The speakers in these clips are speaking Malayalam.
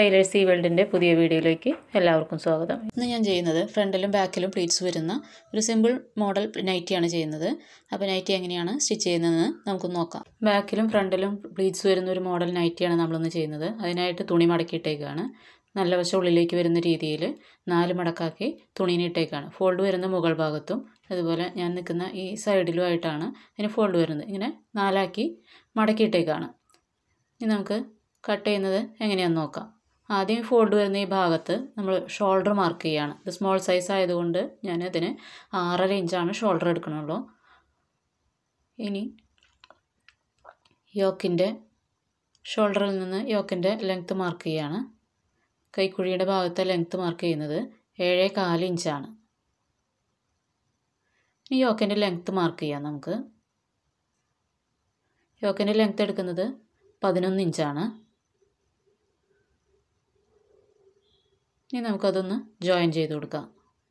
ടൈലേഴ്സ് ഈ വേൾഡിൻ്റെ പുതിയ വീഡിയോയിലേക്ക് എല്ലാവർക്കും സ്വാഗതം ഇന്ന് ഞാൻ ചെയ്യുന്നത് ഫ്രണ്ടിലും ബാക്കിലും പ്ലീറ്റ്സ് വരുന്ന ഒരു സിമ്പിൾ മോഡൽ നൈറ്റിയാണ് ചെയ്യുന്നത് അപ്പോൾ നൈറ്റി എങ്ങനെയാണ് സ്റ്റിച്ച് ചെയ്യുന്നതെന്ന് നമുക്ക് നോക്കാം ബാക്കിലും ഫ്രണ്ടിലും പ്ലീറ്റ്സ് വരുന്ന ഒരു മോഡൽ നൈറ്റിയാണ് നമ്മളൊന്ന് ചെയ്യുന്നത് അതിനായിട്ട് തുണി മടക്കിയിട്ടേക്കാണ് നല്ല വശം ഉള്ളിലേക്ക് വരുന്ന രീതിയിൽ നാല് മടക്കാക്കി തുണീനിട്ടേക്കാണ് ഫോൾഡ് വരുന്ന മുകൾ ഭാഗത്തും അതുപോലെ ഞാൻ നിൽക്കുന്ന ഈ സൈഡിലുമായിട്ടാണ് അതിന് ഫോൾഡ് വരുന്നത് ഇങ്ങനെ നാലാക്കി മടക്കിയിട്ടേക്കാണ് ഇനി നമുക്ക് കട്ട് ചെയ്യുന്നത് എങ്ങനെയാണെന്ന് നോക്കാം ആദ്യം ഫോൾഡ് വരുന്ന ഈ ഭാഗത്ത് നമ്മൾ ഷോൾഡർ മാർക്ക് ചെയ്യുകയാണ് ഇത് സ്മോൾ സൈസ് ആയതുകൊണ്ട് ഞാൻ ഇതിന് ആറര ഇഞ്ചാണ് ഷോൾഡർ എടുക്കണുള്ളൂ ഇനി യോക്കിൻ്റെ ഷോൾഡറിൽ നിന്ന് യോക്കിൻ്റെ ലെങ്ത്ത് മാർക്ക് ചെയ്യുകയാണ് കൈക്കുഴിയുടെ ഭാഗത്തെ ലെങ്ത്ത് മാർക്ക് ചെയ്യുന്നത് ഏഴേ കാല് ഇഞ്ചാണ് ഇനി യോക്കിൻ്റെ ലെങ്ത്ത് മാർക്ക് ചെയ്യാം നമുക്ക് യോക്കിൻ്റെ ലെങ്ത്ത് എടുക്കുന്നത് പതിനൊന്ന് ഇഞ്ചാണ് ഇനി നമുക്കതൊന്ന് ജോയിൻ ചെയ്ത് കൊടുക്കാം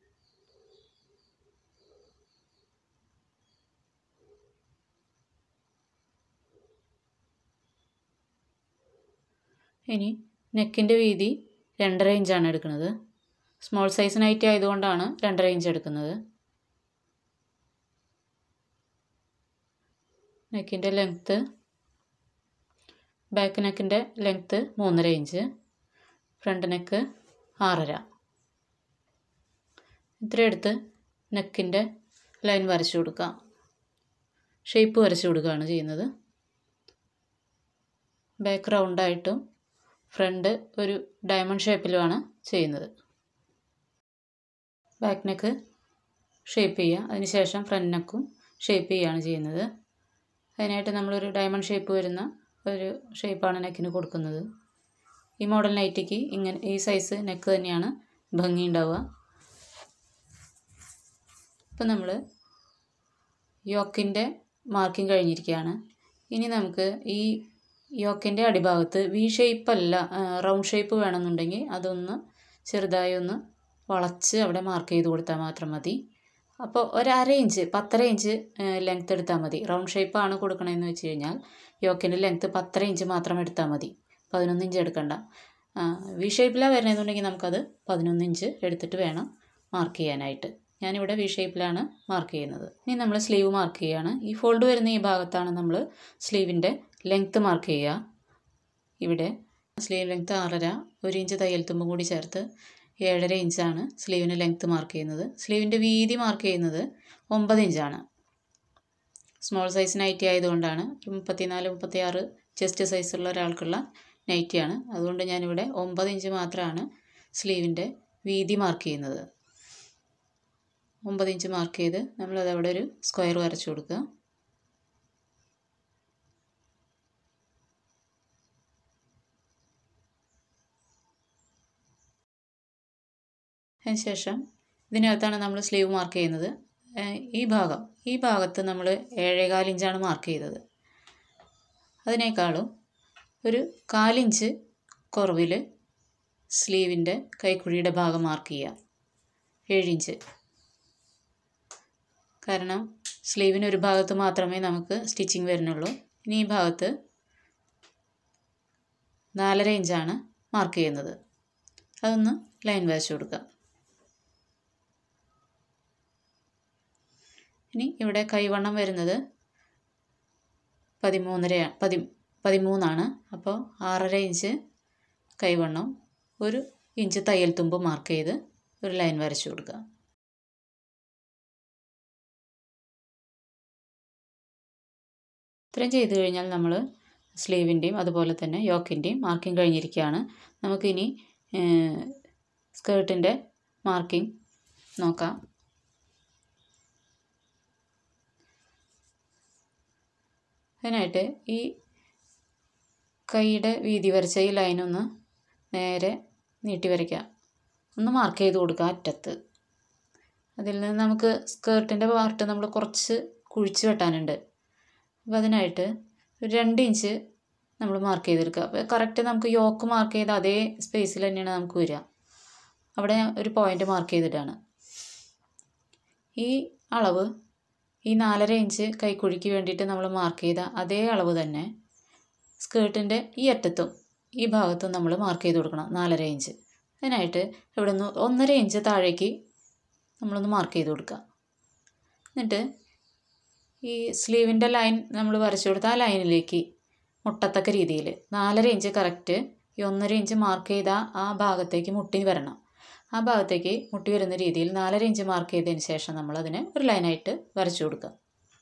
ഇനി നെക്കിൻ്റെ വീതി രണ്ടര ഇഞ്ചാണ് എടുക്കുന്നത് സ്മോൾ സൈസ് നൈറ്റി ആയതുകൊണ്ടാണ് രണ്ടര ഇഞ്ച് എടുക്കുന്നത് നെക്കിൻ്റെ ലെങ്ത്ത് ബാക്ക് നെക്കിൻ്റെ ലെങ്ത്ത് മൂന്നര ഇഞ്ച് ഫ്രണ്ട് നെക്ക് ആറര ഇത്രയും എടുത്ത് നെക്കിൻ്റെ ലൈൻ വരച്ചു കൊടുക്കാം ഷേപ്പ് വരച്ചു കൊടുക്കുകയാണ് ചെയ്യുന്നത് ബാക്ക് റൗണ്ടായിട്ടും ഫ്രണ്ട് ഒരു ഡയമണ്ട് ഷേപ്പിലുമാണ് ചെയ്യുന്നത് ബാക്ക് നെക്ക് ഷേപ്പ് ചെയ്യുക അതിനുശേഷം ഫ്രണ്ട് നെക്കും ഷേപ്പ് ചെയ്യുകയാണ് ചെയ്യുന്നത് അതിനായിട്ട് നമ്മളൊരു ഡയമണ്ട് ഷേപ്പ് വരുന്ന ഒരു ഷേപ്പാണ് നെക്കിന് കൊടുക്കുന്നത് ഈ മോഡൽ നൈറ്റിക്ക് ഇങ്ങനെ ഈ സൈസ് നെക്ക് തന്നെയാണ് ഭംഗി ഉണ്ടാവുക ഇപ്പം നമ്മൾ യോക്കിൻ്റെ മാർക്കിംഗ് കഴിഞ്ഞിരിക്കുകയാണ് ഇനി നമുക്ക് ഈ യോക്കിൻ്റെ അടിഭാഗത്ത് വി ഷേപ്പ് അല്ല റൗണ്ട് ഷേപ്പ് വേണമെന്നുണ്ടെങ്കിൽ അതൊന്ന് ചെറുതായി ഒന്ന് വളച്ച് അവിടെ മാർക്ക് ചെയ്ത് കൊടുത്താൽ മാത്രം മതി അപ്പോൾ ഒരു അര ഇഞ്ച് പത്തര ഇഞ്ച് ലെങ്ത്ത് എടുത്താൽ മതി റൗണ്ട് ഷേപ്പാണ് കൊടുക്കണമെന്ന് വെച്ച് കഴിഞ്ഞാൽ യോക്കിൻ്റെ ലെങ്ത്ത് പത്തര ഇഞ്ച് മാത്രം എടുത്താൽ മതി പതിനൊന്ന് ഇഞ്ച് എടുക്കണ്ട വി ഷേപ്പിലാണ് വരണമെന്നുണ്ടെങ്കിൽ നമുക്കത് പതിനൊന്ന് ഇഞ്ച് എടുത്തിട്ട് വേണം മാർക്ക് ചെയ്യാനായിട്ട് ഞാനിവിടെ വി ഷേപ്പിലാണ് മാർക്ക് ചെയ്യുന്നത് ഇനി നമ്മൾ സ്ലീവ് മാർക്ക് ചെയ്യുകയാണ് ഈ ഫോൾഡ് വരുന്ന ഈ ഭാഗത്താണ് നമ്മൾ സ്ലീവിൻ്റെ ലെങ്ത്ത് മാർക്ക് ചെയ്യുക ഇവിടെ സ്ലീവ് ലെങ്ത്ത് ആറര ഒരു ഇഞ്ച് തയ്യൽ തുമ്പും കൂടി ചേർത്ത് ഏഴര ഇഞ്ചാണ് സ്ലീവിന് ലെങ്ത്ത് മാർക്ക് ചെയ്യുന്നത് സ്ലീവിൻ്റെ വീതി മാർക്ക് ചെയ്യുന്നത് ഒമ്പത് ഇഞ്ചാണ് സ്മോൾ സൈസ് നൈറ്റി ആയതുകൊണ്ടാണ് മുപ്പത്തിനാല് മുപ്പത്തിയാറ് ചെസ്റ്റ് സൈസുള്ള ഒരാൾക്കുള്ള നൈറ്റിയാണ് അതുകൊണ്ട് ഞാനിവിടെ ഒമ്പത് ഇഞ്ച് മാത്രമാണ് സ്ലീവിൻ്റെ വീതി മാർക്ക് ചെയ്യുന്നത് ഒമ്പത് ഇഞ്ച് മാർക്ക് ചെയ്ത് നമ്മളത് അവിടെ ഒരു സ്ക്വയർ വരച്ചു കൊടുക്കുക അതിനുശേഷം ഇതിനകത്താണ് നമ്മൾ സ്ലീവ് മാർക്ക് ചെയ്യുന്നത് ഈ ഭാഗം ഈ ഭാഗത്ത് നമ്മൾ ഏഴേകാൽ ഇഞ്ചാണ് മാർക്ക് ചെയ്തത് അതിനേക്കാളും ഒരു കാലിഞ്ച് കുറവിൽ സ്ലീവിൻ്റെ കൈക്കുഴിയുടെ ഭാഗം മാർക്ക് ചെയ്യുക ഏഴിഞ്ച് കാരണം സ്ലീവിന് ഒരു ഭാഗത്ത് മാത്രമേ നമുക്ക് സ്റ്റിച്ചിങ് വരുന്നുള്ളൂ ഇനി ഈ ഭാഗത്ത് നാലര ഇഞ്ചാണ് മാർക്ക് ചെയ്യുന്നത് അതൊന്ന് ലൈൻ വരച്ചു കൊടുക്കുക ഇനി ഇവിടെ കൈവണ്ണം വരുന്നത് പതിമൂന്നര പതി പതിമൂന്നാണ് അപ്പോൾ ആറര ഇഞ്ച് കൈവണ്ണം ഒരു ഇഞ്ച് തയ്യൽ തുമ്പ് മാർക്ക് ചെയ്ത് ഒരു ലൈൻ വരച്ചു കൊടുക്കുക ഇത്രയും ചെയ്ത് കഴിഞ്ഞാൽ നമ്മൾ സ്ലീവിൻ്റെയും അതുപോലെ തന്നെ യോക്കിൻ്റെയും മാർക്കിംഗ് കഴിഞ്ഞിരിക്കുകയാണ് നമുക്കിനി സ്കേർട്ടിൻ്റെ മാർക്കിംഗ് നോക്കാം അതിനായിട്ട് ഈ കൈയുടെ വീതി വരച്ച ഈ ലൈനൊന്ന് നേരെ നീട്ടി വരയ്ക്കാം ഒന്ന് മാർക്ക് ചെയ്ത് കൊടുക്കുക അറ്റത്ത് അതിൽ നിന്ന് നമുക്ക് സ്കേർട്ടിൻ്റെ പാർട്ട് നമ്മൾ കുറച്ച് കുഴിച്ച് വെട്ടാനുണ്ട് അപ്പോൾ അതിനായിട്ട് ഒരു രണ്ട് ഇഞ്ച് നമ്മൾ മാർക്ക് ചെയ്തെടുക്കുക അപ്പോൾ കറക്റ്റ് നമുക്ക് യോക്ക് മാർക്ക് ചെയ്ത അതേ സ്പേസിൽ തന്നെയാണ് നമുക്ക് വരിക അവിടെ ഒരു പോയിൻ്റ് മാർക്ക് ചെയ്തിട്ടാണ് ഈ അളവ് ഈ നാലര ഇഞ്ച് കൈക്കുഴിക്ക് വേണ്ടിയിട്ട് നമ്മൾ മാർക്ക് ചെയ്ത അതേ അളവ് തന്നെ സ്കേർട്ടിൻ്റെ ഈ അറ്റത്തും ഈ ഭാഗത്ത് നമ്മൾ മാർക്ക് ചെയ്ത് കൊടുക്കണം നാലര ഇഞ്ച് അതിനായിട്ട് ഇവിടെ നിന്ന് ഒന്നര ഇഞ്ച് താഴേക്ക് നമ്മളൊന്ന് മാർക്ക് ചെയ്ത് കൊടുക്കുക എന്നിട്ട് ഈ സ്ലീവിൻ്റെ ലൈൻ നമ്മൾ വരച്ചു കൊടുത്ത ആ ലൈനിലേക്ക് മുട്ടത്തക്ക രീതിയിൽ നാലര ഇഞ്ച് കറക്റ്റ് ഈ ഒന്നര ഇഞ്ച് മാർക്ക് ചെയ്ത ആ ഭാഗത്തേക്ക് മുട്ടി വരണം ആ ഭാഗത്തേക്ക് മുട്ടി വരുന്ന രീതിയിൽ നാലര ഇഞ്ച് മാർക്ക് ചെയ്തതിന് ശേഷം നമ്മളതിനെ ഒരു ലൈനായിട്ട് വരച്ചു കൊടുക്കുക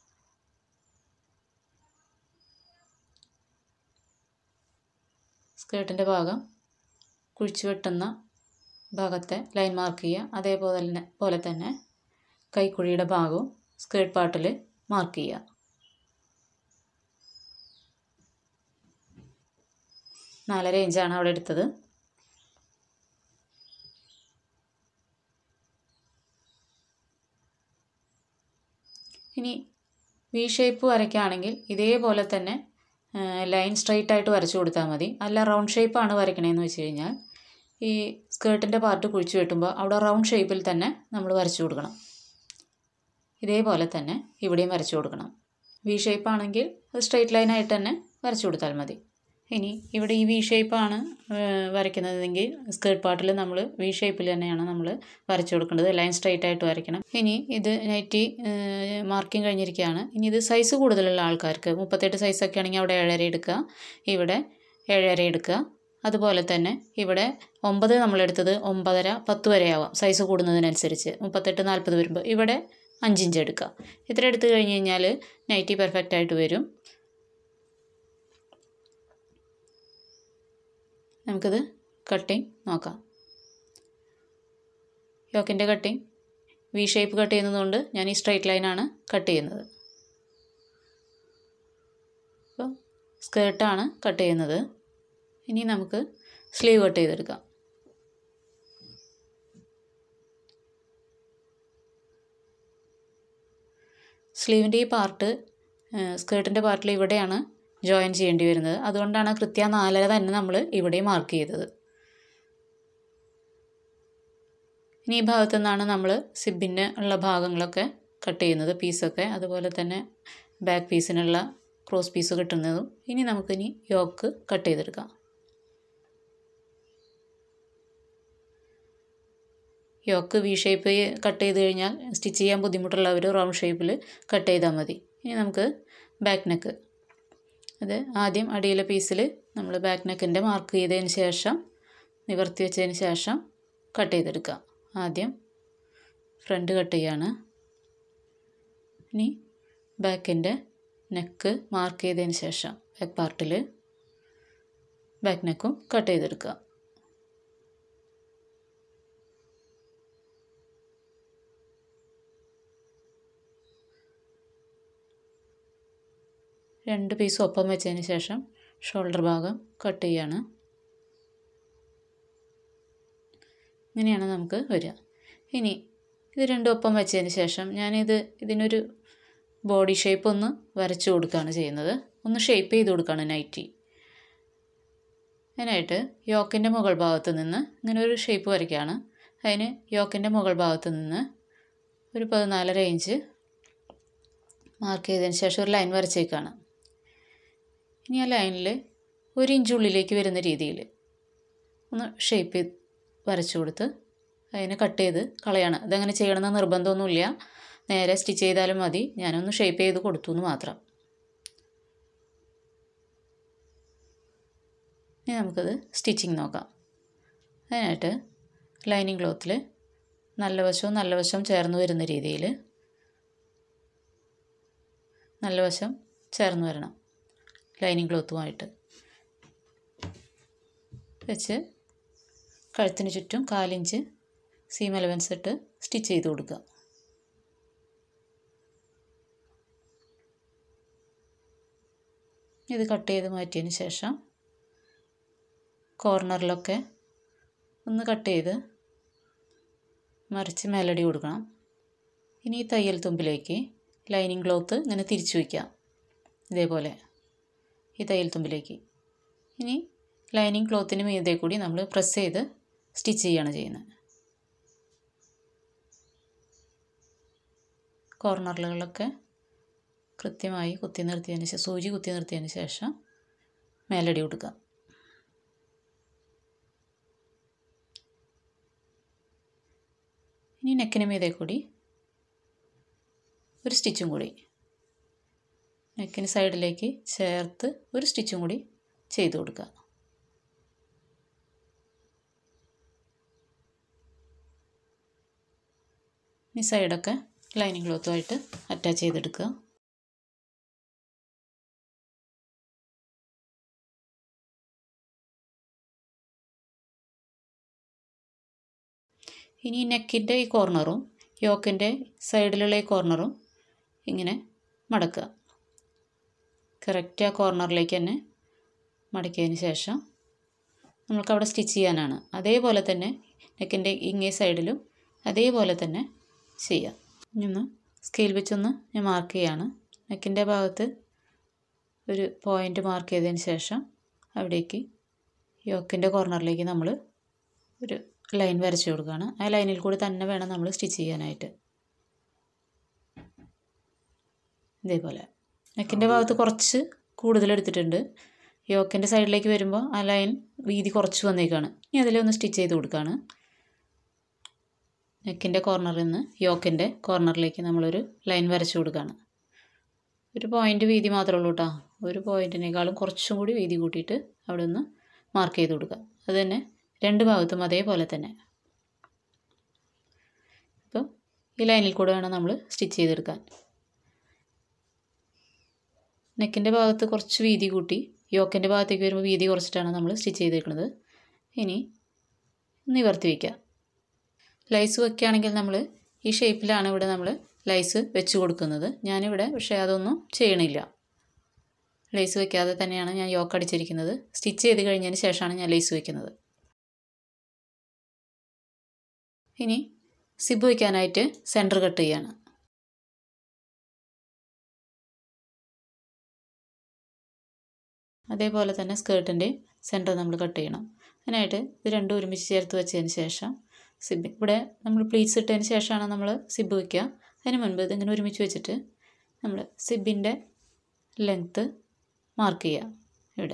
സ്കേർട്ടിൻ്റെ ഭാഗം കുഴിച്ചു വെട്ടുന്ന ഭാഗത്തെ ലൈൻ മാർക്ക് ചെയ്യുക അതേപോലെ തന്നെ പോലെ തന്നെ കൈക്കുഴിയുടെ ഭാഗവും സ്കേർട്ട് പാർട്ടിൽ മാർക്ക് ചെയ്യുക നാലര ഇഞ്ചാണ് അവിടെ എടുത്തത് ഇനി വി ഷേപ്പ് വരയ്ക്കുകയാണെങ്കിൽ ഇതേപോലെ തന്നെ ലൈൻ സ്ട്രൈറ്റ് ആയിട്ട് വരച്ചു കൊടുത്താൽ മതി അല്ല റൗണ്ട് ഷേപ്പാണ് വരയ്ക്കണതെന്ന് വെച്ച് കഴിഞ്ഞാൽ ഈ സ്കേർട്ടിൻ്റെ പാർട്ട് കുഴിച്ചു വെട്ടുമ്പോൾ അവിടെ റൗണ്ട് ഷേപ്പിൽ തന്നെ നമ്മൾ വരച്ചു കൊടുക്കണം ഇതേപോലെ തന്നെ ഇവിടെയും വരച്ചു കൊടുക്കണം വി ഷേപ്പ് ആണെങ്കിൽ അത് സ്ട്രെയിറ്റ് ലൈനായിട്ട് തന്നെ വരച്ചു കൊടുത്താൽ മതി ഇനി ഇവിടെ ഈ വി ഷേപ്പാണ് വരയ്ക്കുന്നതെങ്കിൽ സ്കേർട്ട് പാർട്ടിൽ നമ്മൾ വി ഷേപ്പിൽ തന്നെയാണ് നമ്മൾ വരച്ചു കൊടുക്കേണ്ടത് ലൈൻ സ്ട്രെയിറ്റ് ആയിട്ട് വരയ്ക്കണം ഇനി ഇത് നൈറ്റി മാർക്കിംഗ് കഴിഞ്ഞിരിക്കുകയാണ് ഇനി ഇത് സൈസ് കൂടുതലുള്ള ആൾക്കാർക്ക് മുപ്പത്തെട്ട് സൈസൊക്കെ ആണെങ്കിൽ അവിടെ ഏഴര എടുക്കുക ഇവിടെ ഏഴര എടുക്കുക അതുപോലെ തന്നെ ഇവിടെ ഒമ്പത് നമ്മളെടുത്തത് ഒമ്പതര പത്ത് വരെ ആവാം സൈസ് കൂടുന്നതിനനുസരിച്ച് മുപ്പത്തെട്ട് നാൽപ്പത് വരുമ്പോൾ ഇവിടെ അഞ്ചിഞ്ച് എടുക്കുക ഇത്ര എടുത്തു കഴിഞ്ഞ് കഴിഞ്ഞാൽ നൈറ്റി പെർഫെക്റ്റ് ആയിട്ട് വരും നമുക്കിത് കട്ടിങ് നോക്കാം യോക്കിൻ്റെ കട്ടിങ് വി ഷേപ്പ് കട്ട് ചെയ്യുന്നതുകൊണ്ട് ഞാൻ ഈ സ്ട്രൈറ്റ് ലൈനാണ് കട്ട് ചെയ്യുന്നത് അപ്പോൾ സ്കേർട്ടാണ് കട്ട് ചെയ്യുന്നത് ഇനി നമുക്ക് സ്ലീവ് കട്ട് ചെയ്തെടുക്കാം സ്ലീവിൻ്റെ ഈ പാർട്ട് സ്കേർട്ടിൻ്റെ പാർട്ടിൽ ഇവിടെയാണ് ജോയിൻ ചെയ്യേണ്ടി വരുന്നത് അതുകൊണ്ടാണ് കൃത്യം നാലര തന്നെ നമ്മൾ ഇവിടെ മാർക്ക് ചെയ്തത് ഇനി ഈ ഭാഗത്തു നിന്നാണ് നമ്മൾ സിബിന് ഉള്ള ഭാഗങ്ങളൊക്കെ കട്ട് ചെയ്യുന്നത് പീസൊക്കെ അതുപോലെ തന്നെ ബാക്ക് പീസിനുള്ള ക്രോസ് പീസ് കിട്ടുന്നതും ഇനി നമുക്കിനി യോക്ക് കട്ട് ചെയ്തെടുക്കാം യോക്ക് വി ഷേപ്പ് കട്ട് ചെയ്ത് കഴിഞ്ഞാൽ സ്റ്റിച്ച് ചെയ്യാൻ ബുദ്ധിമുട്ടുള്ളവർ റൗണ്ട് ഷേപ്പിൽ കട്ട് ചെയ്താൽ മതി ഇനി നമുക്ക് ബാക്ക് നെക്ക് അത് ആദ്യം അടിയിലെ പീസിൽ നമ്മൾ ബാക്ക് നെക്കിൻ്റെ മാർക്ക് ചെയ്തതിന് ശേഷം നിവർത്തി വെച്ചതിന് ശേഷം കട്ട് ചെയ്തെടുക്കുക ആദ്യം ഫ്രണ്ട് കട്ട് ചെയ്യാണ് ഇനി ബാക്കിൻ്റെ നെക്ക് മാർക്ക് ചെയ്തതിന് ശേഷം ബാക്ക് പാർട്ടിൽ ബാക്ക് നെക്കും കട്ട് ചെയ്തെടുക്കുക രണ്ട് പീസ് ഒപ്പം വെച്ചതിന് ശേഷം ഷോൾഡർ ഭാഗം കട്ട് ചെയ്യാണ് ഇങ്ങനെയാണ് നമുക്ക് വരിക ഇനി ഇത് രണ്ടും ഒപ്പം വെച്ചതിന് ശേഷം ഞാനിത് ഇതിനൊരു ബോഡി ഷേപ്പ് ഒന്ന് വരച്ചു കൊടുക്കുകയാണ് ചെയ്യുന്നത് ഒന്ന് ഷേപ്പ് ചെയ്ത് കൊടുക്കുകയാണ് നൈറ്റി അതിനായിട്ട് യോക്കിൻ്റെ മുകൾ ഭാഗത്ത് നിന്ന് ഇങ്ങനെ ഒരു ഷേപ്പ് വരയ്ക്കുകയാണ് അതിന് യോക്കിൻ്റെ മുകൾ ഭാഗത്ത് നിന്ന് ഒരു പതിനാലര ഇഞ്ച് മാർക്ക് ചെയ്തതിന് ശേഷം ഒരു ലൈൻ വരച്ചേക്കാണ് ഇനി ആ ലൈനിൽ ഒരു ഇഞ്ച് ഉള്ളിലേക്ക് വരുന്ന രീതിയിൽ ഒന്ന് ഷേപ്പ് ചെയ്ത് വരച്ചു കൊടുത്ത് അതിനെ കട്ട് ചെയ്ത് കളയാണ് ഇതങ്ങനെ ചെയ്യണമെന്ന് നിർബന്ധമൊന്നുമില്ല നേരെ സ്റ്റിച്ച് ചെയ്താലും മതി ഞാനൊന്ന് ഷേപ്പ് ചെയ്ത് കൊടുത്തു എന്ന് മാത്രം ഇനി നമുക്കത് സ്റ്റിച്ചിങ് നോക്കാം അതിനായിട്ട് ലൈനിങ് ക്ലോത്തിൽ നല്ല വശവും നല്ല വശം ചേർന്ന് വരുന്ന രീതിയിൽ നല്ല വശം ചേർന്ന് വരണം ലൈനിങ് ക്ലോത്തുമായിട്ട് വെച്ച് കഴുത്തിന് ചുറ്റും കാലിഞ്ച് സീം അലവൻസ് ഇട്ട് സ്റ്റിച്ച് ചെയ്ത് കൊടുക്കുക ഇത് കട്ട് ചെയ്ത് മാറ്റിയതിന് ശേഷം കോർണറിലൊക്കെ ഒന്ന് കട്ട് ചെയ്ത് മറിച്ച് മെലഡി കൊടുക്കണം ഇനി ഈ തയ്യൽ തുമ്പിലേക്ക് ലൈനിങ് ക്ലോത്ത് ഇങ്ങനെ തിരിച്ചു വയ്ക്കാം ഇതേപോലെ ഈ തയ്യൽ തുമ്പിലേക്ക് ഇനി ലൈനിങ് ക്ലോത്തിന് മീതെ കൂടി നമ്മൾ പ്രസ് ചെയ്ത് സ്റ്റിച്ച് ചെയ്യുകയാണ് ചെയ്യുന്നത് കോർണറുകളിലൊക്കെ കൃത്യമായി കുത്തി നിർത്തിയതിന് ശേഷം സൂചി കുത്തി നിർത്തിയതിന് ശേഷം മേലടി കൊടുക്കുക ഇനി നെക്കിന് മീതെ കൂടി ഒരു സ്റ്റിച്ചും കൂടി നെക്കിന് സൈഡിലേക്ക് ചേർത്ത് ഒരു സ്റ്റിച്ചും കൂടി ചെയ്ത് കൊടുക്കുക ഈ സൈഡൊക്കെ ലൈനിങ് ക്ലോത്തുമായിട്ട് അറ്റാച്ച് ചെയ്തെടുക്കുക ഇനി നെക്കിൻ്റെ ഈ കോർണറും യോക്കിൻ്റെ സൈഡിലുള്ള ഈ കോർണറും ഇങ്ങനെ മടക്കുക കറക്റ്റ് ആ കോർണറിലേക്ക് തന്നെ മടക്കിയതിന് ശേഷം നമ്മൾക്ക് അവിടെ സ്റ്റിച്ച് ചെയ്യാനാണ് അതേപോലെ തന്നെ നെക്കിൻ്റെ ഇങ്ങേ സൈഡിലും അതേപോലെ തന്നെ ചെയ്യാം ഇനി ഒന്ന് സ്കെയിൽ വെച്ചൊന്ന് ഞാൻ മാർക്ക് ചെയ്യാണ് നെക്കിൻ്റെ ഭാഗത്ത് ഒരു പോയിൻ്റ് മാർക്ക് ചെയ്തതിന് ശേഷം അവിടേക്ക് യോക്കിൻ്റെ കോർണറിലേക്ക് നമ്മൾ ഒരു ലൈൻ വരച്ചു കൊടുക്കുകയാണ് ആ ലൈനിൽ കൂടി തന്നെ വേണം നമ്മൾ സ്റ്റിച്ച് ചെയ്യാനായിട്ട് ഇതേപോലെ നെക്കിൻ്റെ ഭാഗത്ത് കുറച്ച് കൂടുതൽ എടുത്തിട്ടുണ്ട് യോക്കിൻ്റെ സൈഡിലേക്ക് വരുമ്പോൾ ആ ലൈൻ വീതി കുറച്ച് വന്നേക്കാണ് ഇനി അതിലൊന്ന് സ്റ്റിച്ച് ചെയ്ത് കൊടുക്കുകയാണ് നെക്കിൻ്റെ കോർണറിൽ നിന്ന് യോക്കിൻ്റെ കോർണറിലേക്ക് നമ്മളൊരു ലൈൻ വരച്ചു കൊടുക്കുകയാണ് ഒരു പോയിൻ്റ് വീതി മാത്രമേ ഉള്ളൂ കേട്ടോ ഒരു പോയിൻറ്റിനേക്കാളും കുറച്ചും കൂടി വീതി കൂട്ടിയിട്ട് അവിടെ ഒന്ന് മാർക്ക് ചെയ്ത് കൊടുക്കുക അത് തന്നെ രണ്ട് ഭാഗത്തും അതേപോലെ തന്നെ അപ്പോൾ ഈ ലൈനിൽ കൂടെ വേണം നമ്മൾ സ്റ്റിച്ച് ചെയ്തെടുക്കാൻ നെക്കിൻ്റെ ഭാഗത്ത് കുറച്ച് വീതി കൂട്ടി യോക്കിൻ്റെ ഭാഗത്തേക്ക് വരുമ്പോൾ വീതി കുറച്ചിട്ടാണ് നമ്മൾ സ്റ്റിച്ച് ചെയ്തേക്കുന്നത് ഇനി നിവർത്തി വയ്ക്കുക ലൈസ് വയ്ക്കുകയാണെങ്കിൽ നമ്മൾ ഈ ഷേപ്പിലാണ് ഇവിടെ നമ്മൾ ലൈസ് വെച്ച് കൊടുക്കുന്നത് ഞാനിവിടെ പക്ഷേ അതൊന്നും ചെയ്യണില്ല ലേസ് വയ്ക്കാതെ തന്നെയാണ് ഞാൻ യോക്ക് അടിച്ചിരിക്കുന്നത് സ്റ്റിച്ച് ചെയ്ത് കഴിഞ്ഞതിന് ശേഷമാണ് ഞാൻ ലേസ് വയ്ക്കുന്നത് ഇനി സിബ് വയ്ക്കാനായിട്ട് സെൻറ്റർ കട്ട് ചെയ്യാണ് അതേപോലെ തന്നെ സ്കേർട്ടിൻ്റെ സെൻറ്റർ നമ്മൾ കട്ട് ചെയ്യണം അതിനായിട്ട് ഇത് രണ്ടും ഒരുമിച്ച് ചേർത്ത് വെച്ചതിന് ശേഷം സിബ് ഇവിടെ നമ്മൾ പ്ലീറ്റ്സ് ഇട്ടതിന് ശേഷമാണ് നമ്മൾ സിബ് വയ്ക്കുക അതിന് മുൻപ് ഇതിങ്ങനെ ഒരുമിച്ച് വെച്ചിട്ട് നമ്മൾ സിബിൻ്റെ ലെങ്ത്ത് മാർക്ക് ചെയ്യുക ഇവിടെ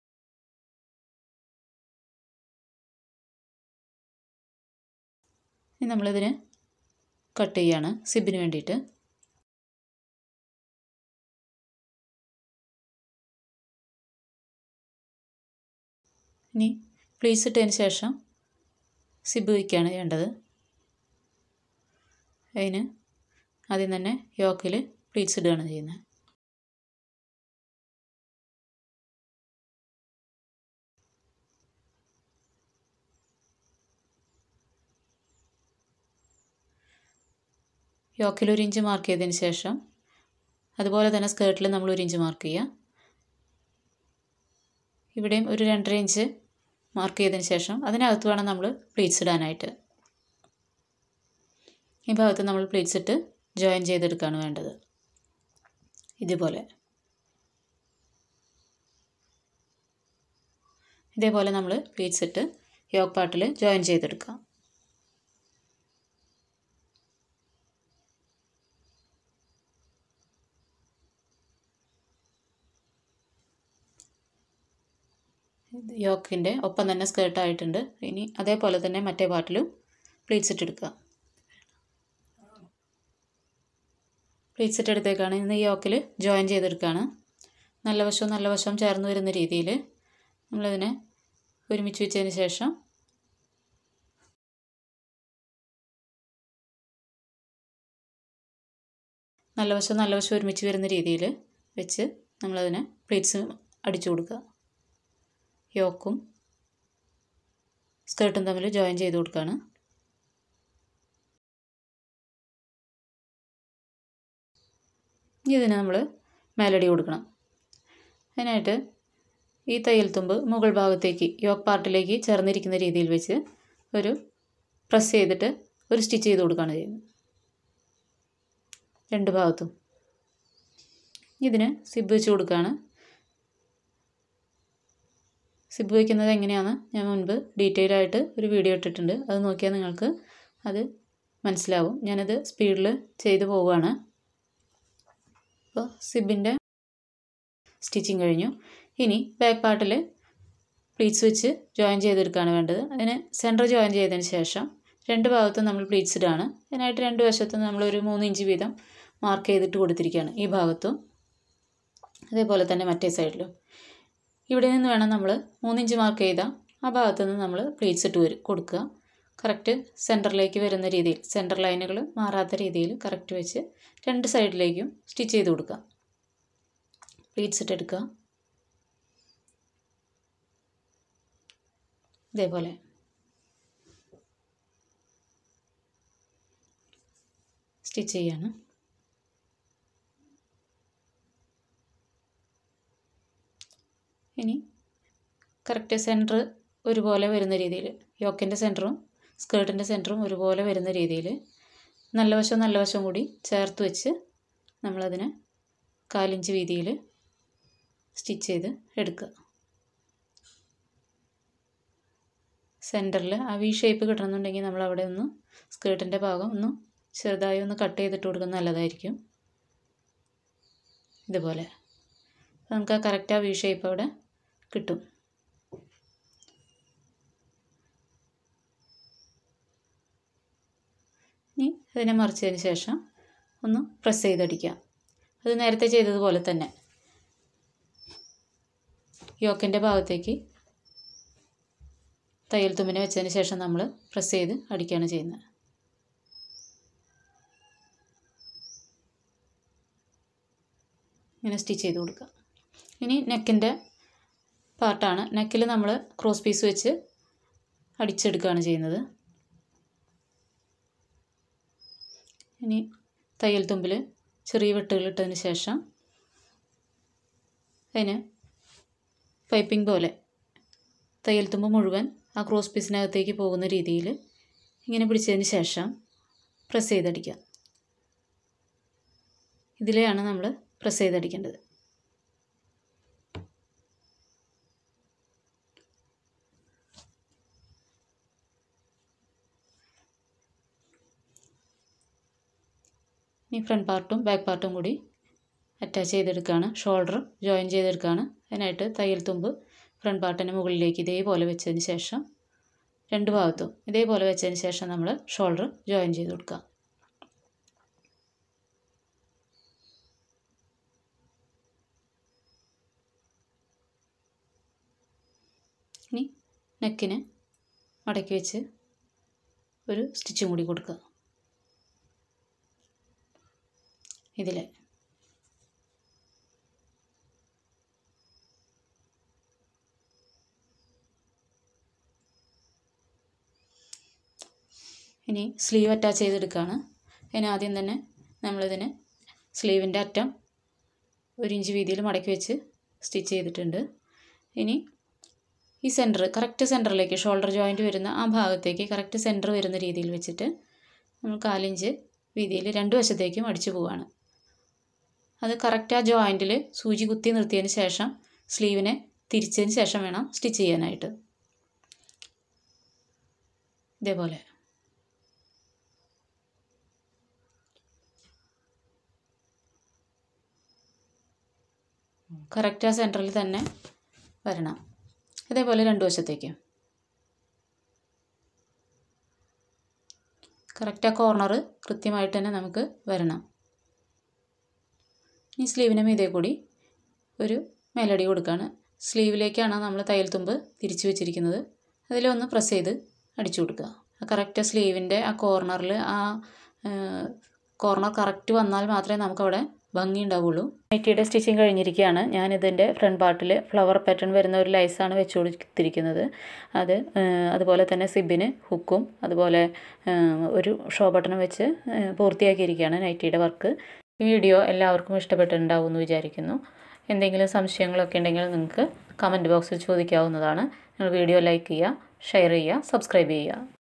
ഇനി നമ്മളിതിന് കട്ട് ചെയ്യാണ് സിബിന് വേണ്ടിയിട്ട് ഇനി പ്ലീസ് ഇട്ടതിന് ശേഷം സിബ് വയ്ക്കുകയാണ് ചെയ്യേണ്ടത് അതിന് ആദ്യം തന്നെ യോക്കിൽ പ്ലീറ്റ്സ് ഇടുകയാണ് ചെയ്യുന്നത് യോക്കിൽ ഒരു ഇഞ്ച് മാർക്ക് ചെയ്തതിന് ശേഷം അതുപോലെ തന്നെ സ്കേർട്ടിൽ നമ്മൾ ഒരു ഇഞ്ച് മാർക്ക് ചെയ്യുക ഇവിടെയും ഒരു രണ്ടര ഇഞ്ച് മാർക്ക് ചെയ്തതിന് ശേഷം അതിനകത്ത് വേണം നമ്മൾ പ്ലീറ്റ്സ് ഇടാനായിട്ട് ഈ ഭാഗത്ത് നമ്മൾ പ്ലീറ്റ്സ് ഇട്ട് ജോയിൻ ചെയ്തെടുക്കുകയാണ് വേണ്ടത് ഇതുപോലെ ഇതേപോലെ നമ്മൾ പ്ലീറ്റ്സ് ഇട്ട് യോക്ക് പാർട്ടിൽ ജോയിൻ ചെയ്തെടുക്കാം യോക്കിൻ്റെ ഒപ്പം തന്നെ സ്കേർട്ടായിട്ടുണ്ട് ഇനി അതേപോലെ തന്നെ മറ്റേ പാർട്ടിലും പ്ലീറ്റ്സ് ഇട്ടെടുക്കുക പ്ലീറ്റ്സ് ഇട്ടെടുത്തേക്കാണ് ഇന്ന് ഈ യോക്കിൽ ജോയിൻ ചെയ്തെടുക്കുകയാണ് നല്ല വശവും നല്ല വശവും ചേർന്ന് വരുന്ന രീതിയിൽ നമ്മളിതിനെ ഒരുമിച്ച് വെച്ചതിന് ശേഷം നല്ല വശം നല്ല വശം ഒരുമിച്ച് വരുന്ന രീതിയിൽ വെച്ച് നമ്മളതിനെ പ്ലീറ്റ്സ് അടിച്ചു കൊടുക്കുക യോക്കും സ്കേർട്ടും തമ്മിൽ ജോയിൻ ചെയ്ത് കൊടുക്കുകയാണ് ഇതിന് നമ്മൾ മേലടി കൊടുക്കണം അതിനായിട്ട് ഈ തയ്യൽ തുമ്പ് മുകൾ ഭാഗത്തേക്ക് യോക്ക് പാർട്ടിലേക്ക് ചേർന്നിരിക്കുന്ന രീതിയിൽ വെച്ച് ഒരു പ്രസ് ചെയ്തിട്ട് ഒരു സ്റ്റിച്ച് ചെയ്ത് കൊടുക്കുകയാണ് ചെയ്യുന്നത് രണ്ട് ഭാഗത്തും ഇതിന് സിബ് വെച്ച് കൊടുക്കുകയാണ് സിബ് വയ്ക്കുന്നത് എങ്ങനെയാണ് ഞാൻ മുൻപ് ഡീറ്റെയിൽ ആയിട്ട് ഒരു വീഡിയോ ഇട്ടിട്ടുണ്ട് അത് നോക്കിയാൽ നിങ്ങൾക്ക് അത് മനസ്സിലാവും ഞാനത് സ്പീഡിൽ ചെയ്തു പോവുകയാണ് അപ്പോൾ സിബിൻ്റെ സ്റ്റിച്ചിങ് കഴിഞ്ഞു ഇനി ബാക്ക് പാർട്ടിൽ പ്ലീറ്റ്സ് വെച്ച് ജോയിൻ ചെയ്തെടുക്കുകയാണ് വേണ്ടത് അതിന് സെൻറ്റർ ജോയിൻ ചെയ്തതിന് ശേഷം രണ്ട് ഭാഗത്തും നമ്മൾ പ്ലീറ്റ്സ് ഇടാണ് അതിനായിട്ട് രണ്ട് വശത്തും നമ്മളൊരു മൂന്ന് ഇഞ്ച് വീതം മാർക്ക് ചെയ്തിട്ട് കൊടുത്തിരിക്കുകയാണ് ഈ ഭാഗത്തും അതേപോലെ തന്നെ മറ്റേ സൈഡിലും ഇവിടെ നിന്ന് വേണം നമ്മൾ മൂന്നിഞ്ച് മാർക്ക് ചെയ്ത ആ ഭാഗത്തു നിന്ന് നമ്മൾ പ്ലീറ്റ്സ് ഇട്ട് വരും കൊടുക്കുക കറക്റ്റ് സെൻറ്ററിലേക്ക് വരുന്ന രീതിയിൽ സെൻറ്റർ ലൈനുകൾ മാറാത്ത രീതിയിൽ കറക്റ്റ് വെച്ച് രണ്ട് സൈഡിലേക്കും സ്റ്റിച്ച് ചെയ്ത് കൊടുക്കുക പ്ലീറ്റ്സ് ഇട്ടെടുക്കുക ഇതേപോലെ സ്റ്റിച്ച് ചെയ്യാണ് ഇനി കറക്റ്റ് സെൻറ്റർ ഒരുപോലെ വരുന്ന രീതിയിൽ യോക്കിൻ്റെ സെൻറ്ററും സ്കേർട്ടിൻ്റെ സെൻറ്ററും ഒരുപോലെ വരുന്ന രീതിയിൽ നല്ല വശം നല്ല വശം കൂടി ചേർത്ത് വെച്ച് നമ്മളതിനെ കാലിഞ്ച് വീതിയിൽ സ്റ്റിച്ച് ചെയ്ത് എടുക്കുക സെൻറ്ററിൽ ആ വി ഷേപ്പ് കിട്ടണമെന്നുണ്ടെങ്കിൽ നമ്മൾ അവിടെ ഒന്ന് സ്കേർട്ടിൻ്റെ ഭാഗം ഒന്ന് ചെറുതായി ഒന്ന് കട്ട് ചെയ്തിട്ട് കൊടുക്കുന്നത് നല്ലതായിരിക്കും ഇതുപോലെ നമുക്ക് ആ കറക്റ്റ് ആ വി ഷേപ്പ് അവിടെ കിട്ടും ഇനി അതിനെ മറിച്ചതിന് ശേഷം ഒന്ന് പ്രസ് ചെയ്തടിക്കുക അത് നേരത്തെ ചെയ്തതുപോലെ തന്നെ യോക്കിൻ്റെ ഭാഗത്തേക്ക് തയ്യൽ തുമ്പിനെ വെച്ചതിന് ശേഷം നമ്മൾ പ്രസ് ചെയ്ത് അടിക്കുകയാണ് ചെയ്യുന്നത് ഇങ്ങനെ സ്റ്റിച്ച് ചെയ്ത് കൊടുക്കുക ഇനി നെക്കിൻ്റെ പാർട്ടാണ് നെക്കിൽ നമ്മൾ ക്രോസ് പീസ് വെച്ച് അടിച്ചെടുക്കുകയാണ് ചെയ്യുന്നത് ഇനി തയ്യൽ തുമ്പിൽ ചെറിയ വെട്ടുകൾ ഇട്ടതിന് ശേഷം അതിന് പൈപ്പിംഗ് പോലെ തയ്യൽ തുമ്പ് മുഴുവൻ ആ ക്രോസ് പീസിനകത്തേക്ക് പോകുന്ന രീതിയിൽ ഇങ്ങനെ പിടിച്ചതിന് ശേഷം പ്രസ് ചെയ്തടിക്കുക ഇതിലെയാണ് നമ്മൾ പ്രസ് ചെയ്തടിക്കേണ്ടത് ഇനി ഫ്രണ്ട് പാർട്ടും ബാക്ക് പാർട്ടും കൂടി അറ്റാച്ച് ചെയ്തെടുക്കുകയാണ് ഷോൾഡർ ജോയിൻ ചെയ്തെടുക്കുകയാണ് അതിനായിട്ട് തയ്യൽ തുമ്പ് ഫ്രണ്ട് പാർട്ടിന് മുകളിലേക്ക് ഇതേപോലെ വെച്ചതിന് ശേഷം രണ്ട് ഭാഗത്തും ഇതേപോലെ വെച്ചതിന് ശേഷം നമ്മൾ ഷോൾഡർ ജോയിൻ ചെയ്ത് കൊടുക്കുക ഇനി നെക്കിന് മടക്കി വെച്ച് ഒരു സ്റ്റിച്ചും കൂടി കൊടുക്കുക ഇതിൽ ഇനി സ്ലീവ് അറ്റാച്ച് ചെയ്തെടുക്കുകയാണ് അതിന് ആദ്യം തന്നെ നമ്മളിതിന് സ്ലീവിൻ്റെ അറ്റം ഒരു ഇഞ്ച് വീതിയിൽ മടക്കി വെച്ച് സ്റ്റിച്ച് ചെയ്തിട്ടുണ്ട് ഇനി ഈ സെൻറ്റർ കറക്റ്റ് സെൻറ്ററിലേക്ക് ഷോൾഡർ ജോയിൻറ്റ് വരുന്ന ആ ഭാഗത്തേക്ക് കറക്റ്റ് സെൻറ്റർ വരുന്ന രീതിയിൽ വെച്ചിട്ട് നമ്മൾ കാലിഞ്ച് വീതിയിൽ രണ്ട് വശത്തേക്കും അടിച്ചു പോവുകയാണ് അത് കറക്റ്റ് ആ ജോയിൻറ്റിൽ സൂചി കുത്തി നിർത്തിയതിന് ശേഷം സ്ലീവിനെ തിരിച്ചതിന് ശേഷം വേണം സ്റ്റിച്ച് ചെയ്യാനായിട്ട് ഇതേപോലെ കറക്റ്റ് ആ സെൻറ്ററിൽ തന്നെ വരണം ഇതേപോലെ രണ്ട് വശത്തേക്കും കറക്റ്റ് ആ കോർണർ കൃത്യമായിട്ട് തന്നെ നമുക്ക് വരണം ഈ സ്ലീവിന് മീതെ കൂടി ഒരു മേലടി കൊടുക്കുകയാണ് സ്ലീവിലേക്കാണ് നമ്മൾ തയ്യൽ തുമ്പ് തിരിച്ചു വെച്ചിരിക്കുന്നത് അതിലൊന്ന് പ്രസ് ചെയ്ത് അടിച്ചു കൊടുക്കുക ആ കറക്റ്റ് സ്ലീവിൻ്റെ ആ കോർണറിൽ ആ കോർണർ കറക്റ്റ് വന്നാൽ മാത്രമേ നമുക്കവിടെ ഭംഗി ഉണ്ടാവുള്ളൂ നൈറ്റിയുടെ സ്റ്റിച്ചിങ് കഴിഞ്ഞിരിക്കുകയാണ് ഞാനിതിൻ്റെ ഫ്രണ്ട് പാർട്ടിൽ ഫ്ലവർ പാറ്റേൺ വരുന്ന ഒരു ലൈസാണ് വെച്ച് കൊടുത്തിരിക്കുന്നത് അത് അതുപോലെ തന്നെ സിബിന് ഹുക്കും അതുപോലെ ഒരു ഷോ ബട്ടണും വെച്ച് പൂർത്തിയാക്കിയിരിക്കുകയാണ് നൈറ്റിയുടെ വർക്ക് ഈ വീഡിയോ എല്ലാവർക്കും ഇഷ്ടപ്പെട്ടിട്ടുണ്ടാവും എന്ന് വിചാരിക്കുന്നു എന്തെങ്കിലും സംശയങ്ങളൊക്കെ ഉണ്ടെങ്കിൽ നിങ്ങൾക്ക് കമൻറ്റ് ബോക്സിൽ ചോദിക്കാവുന്നതാണ് നിങ്ങൾ വീഡിയോ ലൈക്ക് ചെയ്യുക ഷെയർ ചെയ്യുക സബ്സ്ക്രൈബ് ചെയ്യുക